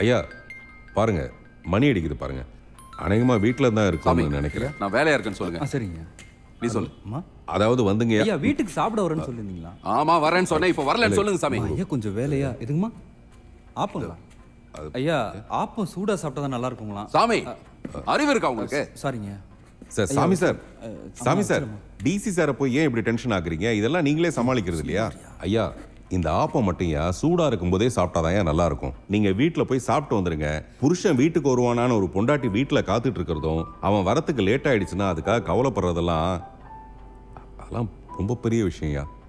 ஐயா பாருங்க மணி அடிக்குது பாருங்க அநேகமா வீட்டில் தான் இருக்கும்னு நினைக்கிறேன் நான் வேலையா இருக்கேன்னு ஆ சொல்லுங்க சரிங்க நீ சொல்லு அம்மா அதாவது வந்துங்க ஐயா வீட்டுக்கு சாப்பிட வரேன்னு சொல்லியிருந்தீங்களா ஆமா வரேன்னு சொன்னேன் இப்போ வரலன்னு சொல்லுங்க சாமி ஐயா கொஞ்சம் வேலையா எதுங்கம்மா ஆப்பங்களா ஐயா ஆப்பம் சூடா சாப்பிட்டா தான் நல்லா இருக்குங்களா சாமி அறிவு இருக்கா உங்களுக்கு சாரிங்க சார் சாமி சார் சாமி சார் டிசி சாரை போய் ஏன் இப்படி டென்ஷன் ஆக்குறீங்க இதெல்லாம் நீங்களே சமாளிக்கிறது இல்லையா ஐயா இந்த ஆப்பம் மட்டும் ஏன் சூடா இருக்கும்போதே சாப்பிட்டாதான் ஏன் நல்லா இருக்கும் நீங்க வீட்ல போய் சாப்பிட்டு வந்துருங்க புருஷன் வீட்டுக்கு வருவானான்னு ஒரு பொண்டாட்டி வீட்ல காத்துட்டு இருக்கிறதும் அவன் வரத்துக்கு லேட் ஆயிடுச்சுன்னா அதுக்காக கவலைப்படுறதெல்லாம் அதெல்லாம் ரொம்ப பெரிய விஷயம்யா